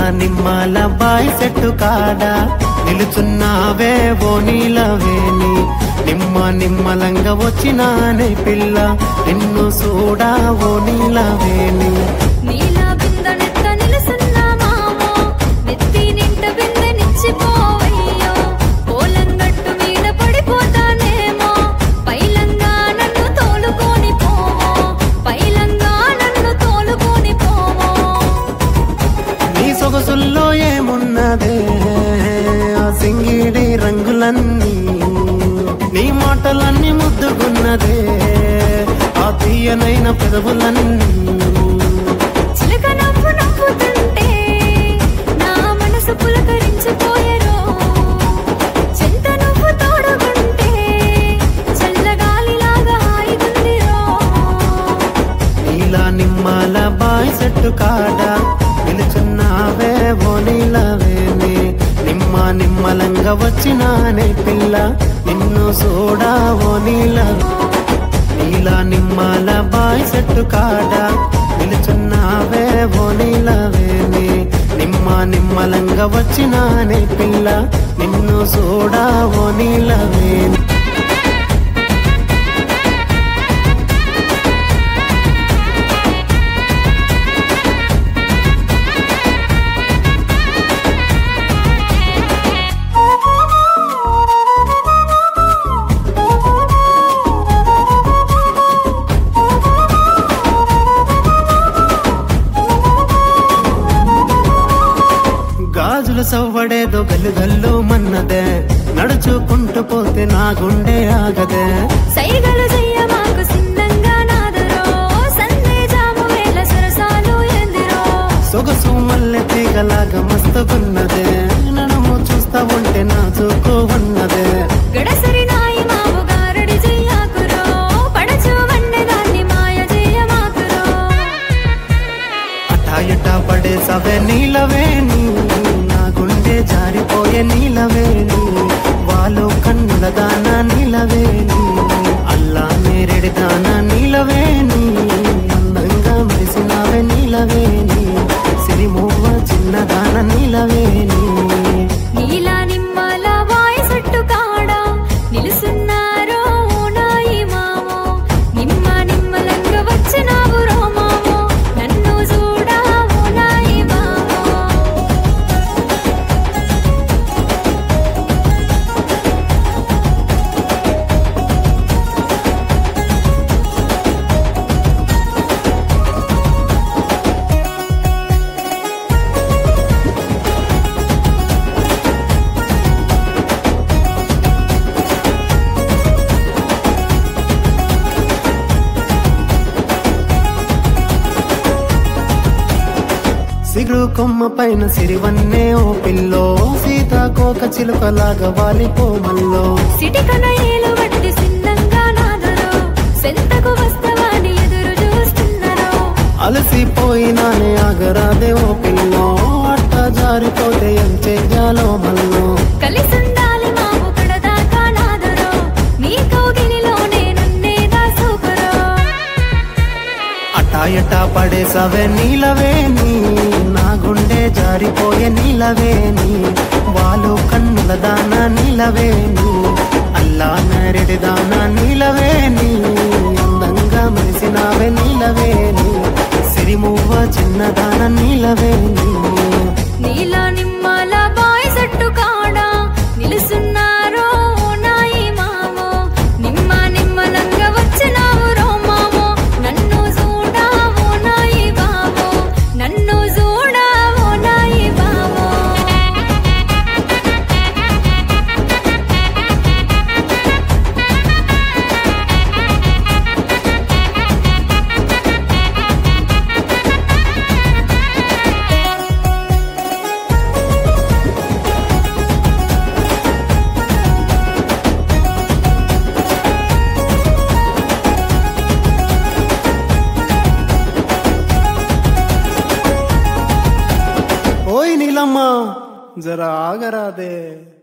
Nimmala bye చెట్టు కాడ నిలుచున్నావే ఓ నీలవేణి నిమ్మ నిమ్మలంగా వచ్చినానే పిల్ల నిన్ను చూడా ఓ నీలవేణి నీలా బిందెనెత్త నిలుసున్న మామో, నెత్తి నింట బిందెనిచ్చిపోవయ్యో. పోలంగట్టు మీద పడిపోతానేమో, పైలంగా నన్ను తోలుకొని పోవో, పైలంగా నన్ను తోలుకొని పోవో. నీ సొగసుల్లో ఏమున్నదే ఆ సింగిడి రంగులన్నీ నీ మాటలన్నీ ముద్దుకున్నదే ఆ తీయనైన పెదవులన్నీ చిలక నవ్వు నవ్వుతుంటే నా మనసు పులకరించిపోయెరో. చింత నువ్వు తోడుకుంటే చల్లగాలిలాగా హాయిగుందిరో. నీలా నిమ్మల బాయ్ చెట్టు కాడ నిలుచున్నావే ఓ నీలవేణి నిమ్మ నిమ్మలంగా వచ్చినానే పిల్ల నిన్ను చూడా ఓ నీల నీలా నిమ్మల బాయ్ చెట్టు కాడ నిలుచున్నావే ఓ నీలవేణి నిమ్మ నిమ్మలంగా వచ్చినానే పిల్ల నిన్ను చూడా ఓ నీలవేణి గాజుల సవ్వడేదో గల్లు గల్లు మన్నదే నడుచుకుంటూ పోతే నా గుండె ఆగదే సైగలు చెయ్య మాకు సిద్ధంగా నాదరో సందేజాము వేల సరసాలు ఎందిరో సొగసు మల్లె తీగలాగా మస్తుకున్నదే నడుము చూస్తా ఉంటే నాజుకు ఉన్నదే గడసరి నాయి మావు గారడి చెయ్యాకురో పడచు వన్నెదాన్ని మాయ చెయ్య మాకురో అటా ఇటా పడేసవే నీలవేణి నా గుండె జారిపోయే నీలవేణి వాళ్ళు కన్నుల దాన నీలవేణి అల్లా నేరెడి దాన నీలవేణి అందంగా మెరిసినావే నీలవేణి సిరిమూవ చిన్నదాన నీలవేణి నీలా నిమ్మల వాయి సట్టు కాడ నిలుసున్నారో నాయి మామో నిమ్మ నిమ్మలంగా వచ్చినావు రో మామో నన్ను చూడావు నాయి మామో సిగురు కొమ్మ పైన సిరివన్నే ఓ పిల్లో సీతాకోక చిలుకలాగా వాలిపోమల్లో సిటికన ఏలు వట్టి సిన్నంగా నాదరో సెంతకు వస్తవాని ఎదురు చూస్తున్నరో అలసిపోయినానే ఆగరాదే ఓ పిల్లో అట్ట జారిపోతే ఏం చెయ్యాలో మల్లో కలిసుండాలి మావు కడదాకా నాదరో నీ కౌగిలిలోనే నన్నే దాసుకురో అటా ఎటా పడేసవే నీలవేణి నా గుండె జారిపోయే నీలవేణి వాళ్ళు కన్నుల దాన నీలవేణి అల్లా నరెడి దాన నీలవేణి అందంగా మెరిసినావే నీలవేణి సిరిమువ్వ చిన్నదాన నీలవేణి నీలా నిమ్మల బాయ్ సట్టు కాడ నిలుసున్నారో నాయి మామో నిమ్మ నిమ్మలంగా వచ్చినావు రో మామో నన్ను చూడావు నాయి బావో నన్ను చూడావు నాయి బావో ఓయ్ నీలమ్మ జరా ఆగరాదే